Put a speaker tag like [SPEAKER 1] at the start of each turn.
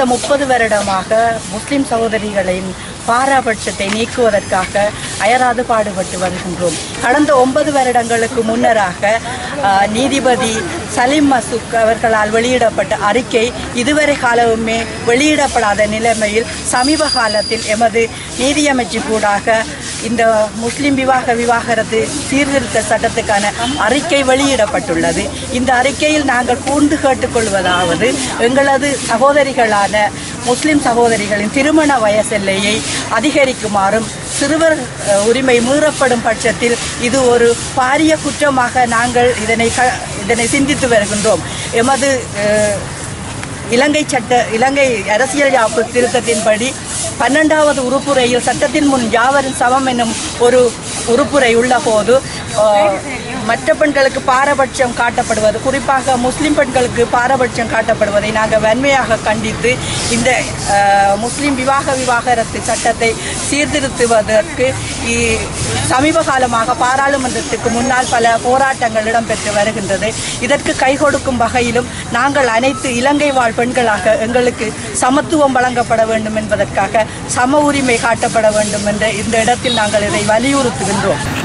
[SPEAKER 1] முப்பது வருடமாக முஸ்லிம் சகோதரிகளின் பாராபட்சத்தை நீக்குவதற்காக அயராது பாடுபட்டு வருகின்றோம் கடந்த ஒன்பது வருடங்களுக்கு முன்னராக ஆஹ், நீதிபதி சலீம் மசூக் அவர்களால் வெளியிடப்பட்ட அறிக்கை இதுவரை காலமுமே வெளியிடப்படாத நிலைமையில் சமீப காலத்தில் எமது நீதியமைச்சு கூடாக இந்த முஸ்லிம் விவாக விவாகரத்து சீர்திருத்த சட்டத்துக்கான அறிக்கை வெளியிடப்பட்டுள்ளது இந்த அறிக்கையில் நாங்கள் கூர்ந்து கேட்டுக்கொள்வதாவது எங்களது சகோதரிகளான முஸ்லிம் சகோதரிகளின் திருமண வயசெல்லையை அதிகரிக்குமாறும் சிறுவர் அஹ், உரிமை மீறப்படும் பட்சத்தில் இது ஒரு பாரிய குற்றமாக நாங்கள் இதனை க இதனை சிந்தித்து வருகின்றோம் எமது அஹ், இலங்கை சட்ட இலங்கை அரசியல் யாப்பு திருத்தத்தின்படி பன்னெண்டாவது உறுப்புரையில் சட்டத்தின் முன் யாவரும் சமம் என்னும் ஒரு உறுப்புரை உள்ள போது ஆஹ், மற்ற பெண்களுக்கு பாரபட்சம் காட்டப்படுவது குறிப்பாக முஸ்லிம் பெண்களுக்கு பாரபட்சம் காட்டப்படுவதை நாங்கள் வன்மையாக கண்டித்து இந்த ஆஹ், முஸ்லிம் விவாக விவாகரத்து சட்டத்தை சீர்திருத்துவதற்கு இ- சமீப காலமாக பாராளுமன்றத்துக்கு முன்னால் பல போராட்டங்கள் இடம்பெற்று வருகின்றது இதற்கு கை கொடுக்கும் வகையிலும் நாங்கள் அனைத்து இலங்கை வாழ் பெண்களாக எங்களுக்கு சமத்துவம் வழங்கப்பட வேண்டும் என்பதற்காக சம உரிமை காட்டப்பட வேண்டும் என்ற இந்த இடத்தில் நாங்கள் இதை வலியுறுத்துகின்றோம்